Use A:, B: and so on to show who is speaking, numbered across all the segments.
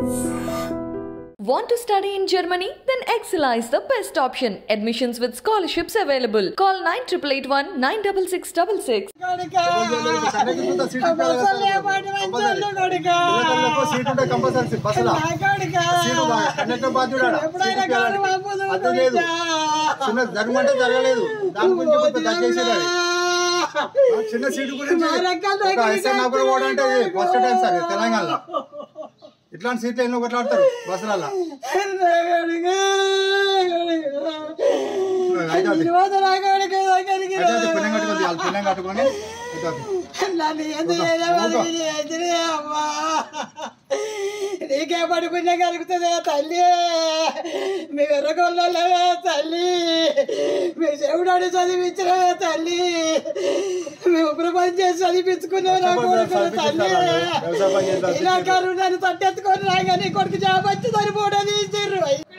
A: Want to study in Germany? Then Excella is the best option. Admissions with scholarships available. Call 9881 96666.
B: Seat ఉంటే compulsory బస్సులో seat conductor బాధ్యుడు ఆడ. Seat ఇవ్వాలి. అది లేదు చిన్న జరగమంటే జరగలేదు దాని గురించి కొంత దయచేసేది అది. ఆ చిన్న సీటు గురించి ఒక ఎస్ఐ నౌకరు పోవడం అంటే ఇది ఫస్ట్ టైం సార్ ఇది తెలంగాణలో ఇట్లాంటి సీట్లు ఎన్నో కొట్లాడతారు బస్సులలో అయితే అది. అయితే అది పుణ్యం కట్టుకొని వాళ్ళు పుణ్యం కట్టుకొని అయితే అది.
C: నీకే పడుకునే కలుగుతుందా తల్లి మీ ఎర్రగొల్లలే తల్లి మీ చెవుడాడు చదివించిన తల్లి మీ ఉపరి పని చేసి చదివించుకున్నావు నా కొడుకు తల్లి
B: వ్యవసాయ పని చేస్తారు.
C: ఇలా కరు నన్ను తట్టెత్తుకొని రాగా నీ కొడుకు జాబ్ వచ్చి సరిపోడా తీసిర్రు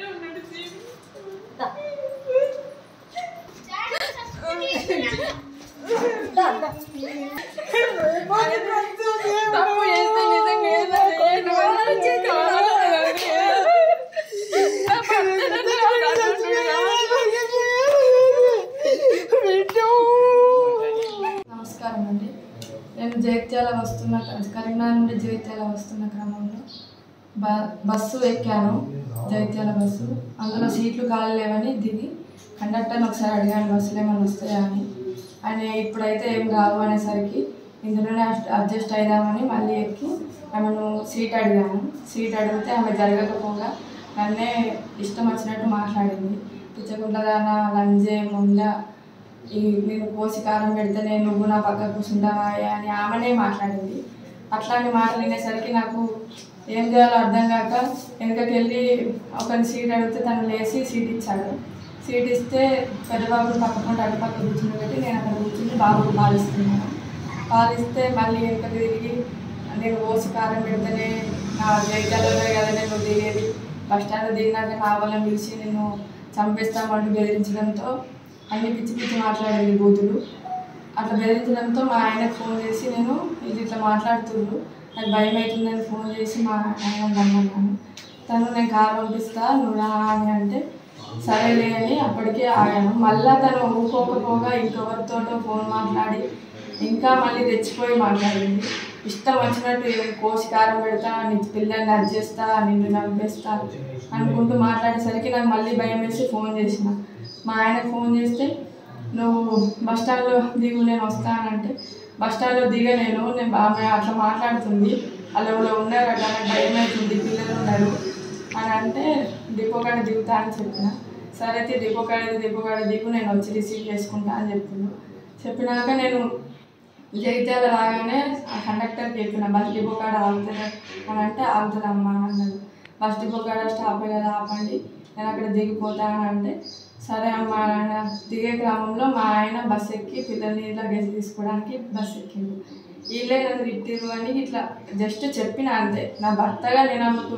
C: తప్పు చేస్తే నిజంగా
D: నమస్కారం అండి నేను జగిత్యాల వస్తున్న కరీంనగర్ నుండి జగిత్యాల వస్తున్న క్రమంలో బ బస్సు ఎక్కాను జగిత్యాల బస్సు అందులో సీట్లు ఖాళీ లేవని దిగి కండక్టర్ని ఒకసారి అడిగాను బస్సులు ఏమైనా వస్తాయా అని ఆయన ఇప్పుడైతే ఏం రావు అనేసరికి ఇందులోనే అడ్- అడ్జస్ట్ అయిదామని మళ్ళీ ఎక్కి ఆమెను సీట్ అడిగాను సీట్ అడిగితే ఆమె జరగకపోగా నన్నే ఇష్టం వచ్చినట్టు మాట్లాడింది పిచ్చకుంటదాన లంజే ముంద ఈ నేను కోసి కారం పెడితే నేను నువ్వు నా పక్క కూర్చుంటావా అని ఆమెనే మాట్లాడింది అట్లాంటి మాటలు వినేసరికి నాకు ఏం చేయాలో అర్థం కాక వెనకకెళ్ళి ఒకరిని సీట్ అడిగితే తను లేచి సీట్ ఇచ్చాడు సీట్ ఇస్తే పెద్ద బాబుని పక్కకుండా అటు పక్క కూర్చుని పెట్టి నేను అక్కడ కూర్చుని బాబుకు పాలిస్తున్నాను పాలిస్తే మళ్ళీ వెనకకి తిరిగి నేను కోసి కారం పెడితేనే నా జైతాలలో కదా నేను దిగేది బస్ స్టాండ్ దిగినాక నా వాళ్ళని పిలిచి నేను చంపేస్తామంటూ బెదిరించడంతో అన్ని పిచ్చి పిచ్చి మాట్లాడింది బూతులు అట్లా బెదిరించడంతో మా ఆయనకు ఫోన్ చేసి నేను ఇది ఇట్లా మాట్లాడుతుండ్రు నాకు భయం అవుతుందని ఫోన్ చేసి మా ఆయన రమ్మన్నాను తను నేను కారు పంపిస్తా నువ్వు రా అని అంటే సరేలే అని అప్పటికే ఆగాను మళ్ళా తను ఊరుకోకపోగా ఇంకెవరితోటో ఫోన్ మాట్లాడి ఇంకా మళ్ళీ తెచ్చిపోయి మాట్లాడింది ఇష్టం వచ్చినట్టు ఏం కోసి కారం పెడతా నీ పిల్లల్ని అడ్జేస్తా నిన్ను నవ్వేస్తా అనుకుంటూ మాట్లాడేసరికి నాకు మళ్ళీ భయం వేసి ఫోన్ చేసిన మా ఆయనకు ఫోన్ చేస్తే నువ్వు బస్ స్టాండ్లో దిగు నేను వస్తానంటే బస్ స్టాండ్లో దిగలేను నేను ఆమె అట్లా మాట్లాడుతుంది అలా ఎవరో ఉన్నారు అట్లా నాకు భయం అవుతుంది పిల్లలు ఉన్నారు అని అంటే డిపో కాడ దిగుతా అని చెప్పిన సరే అయితే డిపో కాడ డిపో కాడ దిగు నేను వచ్చి రిసీవ్ చేసుకుంటా అని చెప్పిండు చెప్పినాక నేను జగిత్యాల రాగానే ఆ కండక్టర్కి చెప్పిన బస్ డిపో కాడ ఆగుతుంది అని అంటే ఆగుతుంది అమ్మా అని అన్నది బస్ డిపో కాడ స్టాప్ కదా ఆపండి నేను అక్కడ దిగిపోతాను అంటే సరే అమ్మా అని దిగే క్రమంలో మా ఆయన బస్ ఎక్కి పిల్లల్ని లగేజ్ తీసుకోవడానికి బస్ ఎక్కిండు వీళ్ళే నన్ను తిట్టిరు అని ఇట్లా జస్ట్ చెప్పిన అంతే నా భర్తగా నేను ఆమెకు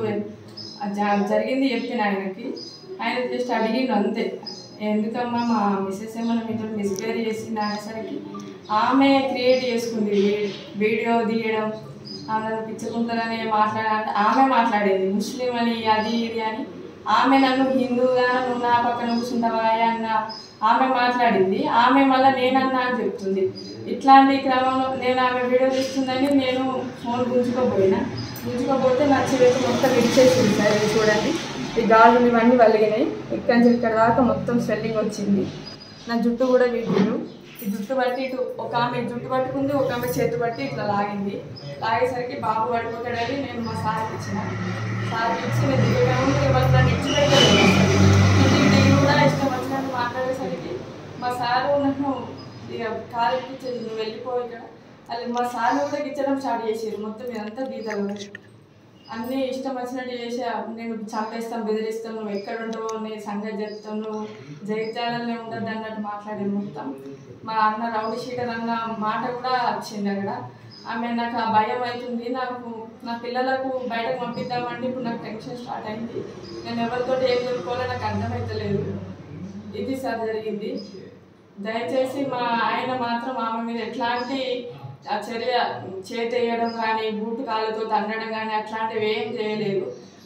D: జ- జరిగింది చెప్పిన ఆయనకి ఆయన జస్ట్ అడిగిండు అంతే ఎందుకమ్మా మా మిస్సెస్ ఏమన్నా మీతో మిస్బేర్ చేసింది అనేసరికి ఆమె క్రియేట్ చేసుకుంది వీ- వీడియో తీయడం ఆమె పిచ్చుకుంటారని మాట్లాడాలంటే ఆమె మాట్లాడేది ముస్లిం అని అది ఇది అని ఆమె నన్ను హిందూగా నువ్వు నా పక్కన కూర్చుంటావా అన్న ఆమె మాట్లాడింది ఆమె మళ్ళీ నేనన్నా అని చెప్తుంది ఇట్లాంటి క్రమంలో నేను ఆమె వీడియో తీస్తుందని నేను ఫోన్ గుంజుకోపోయినా గుంజుకోపోతే నా చేతి మొత్తం ఇచ్చేసింది సార్ ఇది చూడండి ఈ గాజులు ఇవన్నీ వలిగినాయి ఇక్కడి నుంచి ఇక్కడ దాకా మొత్తం స్వెల్లింగ్ వచ్చింది నా జుట్టు కూడా వీటిలు ఈ జుట్టు బట్టి ఇటు ఒక ఆమె జుట్టు పట్టుకుంది ఒక ఆమె చేతు బట్టి ఇట్లా లాగింది లాగేసరికి బాబు పడిపోతాడని నేను మా సార్కి ఇచ్చిన సార్కి ఇచ్చి నేను దిగగానే ఎవరు నన్ను ఇచ్చి పెట్టలేదు ఇంటికి దిగి కూడా ఇష్టం వచ్చినట్టు మాట్లాడేసరికి మా సారు నన్ను ఇక కాలు ఎక్కించేది నువ్వు వెళ్ళిపోయి ఇక్కడ అది మా సార్ని కూడా గిచ్చడం స్టార్ట్ చేసారు మొత్తం ఇదంతా బీదలు అన్నీ ఇష్టం వచ్చినట్టు చేసి నేను చంపేస్తాం బెదిరిస్తాం నువ్వు ఎక్కడ ఉండవు నీ సంగతి చెప్తావు నువ్వు జగిత్యాలనే ఉండద్దు అన్నట్టు మాట్లాడేది మొత్తం మా అన్న రౌడీ షీటర్ అన్న మాట కూడా వచ్చింది అక్కడ ఆమె నాకు ఆ భయం అవుతుంది నాకు నా పిల్లలకు బయటకు పంపిద్దామంటే ఇప్పుడు నాకు టెన్షన్ స్టార్ట్ అయింది నేను ఎవరితో ఏం చెప్పుకోవాలో నాకు అర్థమవుతలేదు ఇది సార్ జరిగింది దయచేసి మా ఆయన మాత్రం ఆమె మీద ఎట్లాంటి ఆ చర్య చేతేయడం కానీ బూట్ కాళ్ళతో తన్నడం కానీ అట్లాంటివి ఏం చేయలేదు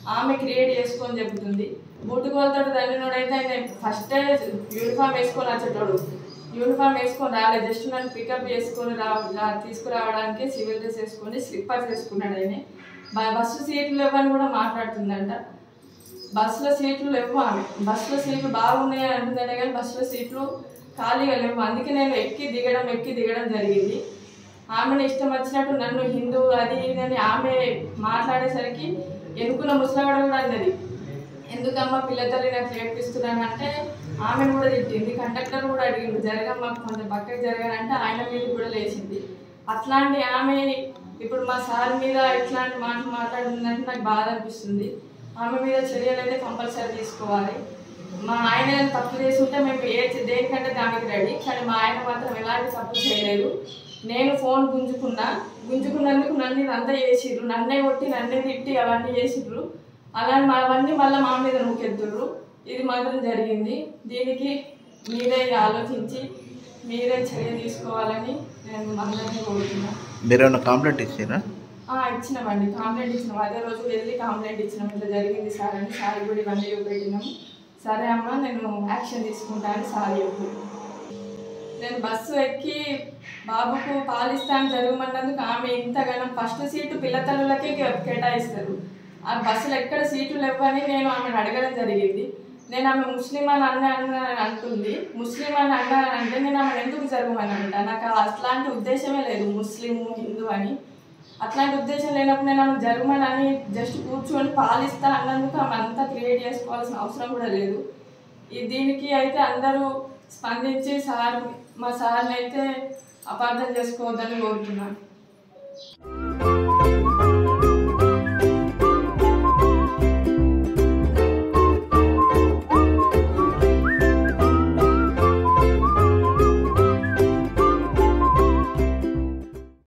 D: ఆమె క్రియేట్ చేసుకొని చెబుతుంది బూటుకోలతో తండ్రినోడైతే ఆయన ఫస్టే యూనిఫామ్ వేసుకొని వచ్చేటోడు యూనిఫామ్ వేసుకొని రాలేదు జస్ట్ నన్ను పికప్ చేసుకొని రా రా- తీసుకురావడానికి సివిల్ డ్రెస్ వేసుకొని స్లిప్పర్స్ వేసుకున్నాడు ఆయన బ- బస్సు సీట్లు లేవని కూడా మాట్లాడుతుందంట బస్సులో సీట్లు లేవు ఆమె బస్సులో సీట్లు బాగున్నాయి అని అంటుందంటే కానీ బస్సులో సీట్లు ఖాళీగా లేవు అందుకే నేను ఎక్కి దిగడం ఎక్కి దిగడం జరిగింది ఆమెను ఇష్టం వచ్చినట్టు నన్ను హిందూ అది ఇది అని ఆమె మాట్లాడేసరికి ఎన్నుకున్న ముసలవాడ కూడా అన్నది ఎందుకమ్మా పిల్ల తల్లి నాకు ఏడిపిస్తున్నాను అంటే ఆమెను కూడా తిట్టింది కండక్టర్ కూడా అడిగింది జరగమ్మా కొంచెం పక్కకి జరగాలంటే ఆయన మీద కూడా లేచింది అట్లాంటి ఆమె ఇప్పుడు మా సార్ మీద ఇట్లాంటి మాటలు మాట్లాడుతుందంటే నాకు బాధ అనిపిస్తుంది ఆమె మీద చర్యలు అయితే కంపల్సరీ తీసుకోవాలి మా ఆయన ఏదైనా తప్పు చేసి ఉంటే మేము ఏ దేనికంటే దానికి రెడీ కానీ మా ఆయన మాత్రం ఎలాంటి తప్పు చేయలేదు నేను ఫోన్ గుంజుకున్నా గుంజుకున్నందుకు నన్ను ఇదంతా చేసిర్రు నన్నే కొట్టి నన్నే తిట్టి అవన్నీ చేసిర్రు అలా మా- అవన్నీ మళ్ళీ మా మీద నూకెత్తుర్రు ఇది మాత్రం జరిగింది దీనికి మీరే ఆలోచించి మీరే చర్య తీసుకోవాలని నేను అందరినీ కోరుతున్నాను
E: మీరు ఏమైనా కంప్లైంట్ ఇచ్చారా
D: ఆ, ఇచ్చినామండి కంప్లైంట్ ఇచ్చినాం అదే రోజు వెళ్ళి కంప్లైంట్ ఇచ్చినాం ఇట్లా జరిగింది సార్ అని సార్ కూడా ఇవన్నీ పెట్టినాం సరే అమ్మ నేను యాక్షన్ తీసుకుంటా అని సార్ చెప్పు నేను బస్సు ఎక్కి బాబుకు పాలిస్తాను జరగమన్నందుకు ఆమె ఇంతగానం ఫస్ట్ సీటు పిల్లతల్లులకే కే- కేటాయిస్తారు ఆ బస్సులో ఎక్కడ సీట్లు లేవని నేను ఆమెను అడగడం జరిగింది నేను ఆమె ముస్లిం అని అన్న అన్న అంటుంది ముస్లిం అని అన్న అంటే నేను ఆమెను ఎందుకు జరగమని అంట నాకు అట్లాంటి ఉద్దేశమే లేదు ముస్లిం హిందూ అని అట్లాంటి ఉద్దేశం లేనప్పుడు నేను ఆమె జరగమని అని జస్ట్ కూర్చొని పాలిస్తా అన్నందుకు ఆమె అంతా క్రియేట్ చేసుకోవాల్సిన అవసరం కూడా లేదు ఈ దీనికి అయితే అందరూ స్పందించి సార్ మా సార్ని అయితే అపార్థం చేసుకోవద్దని కోరుతున్నాను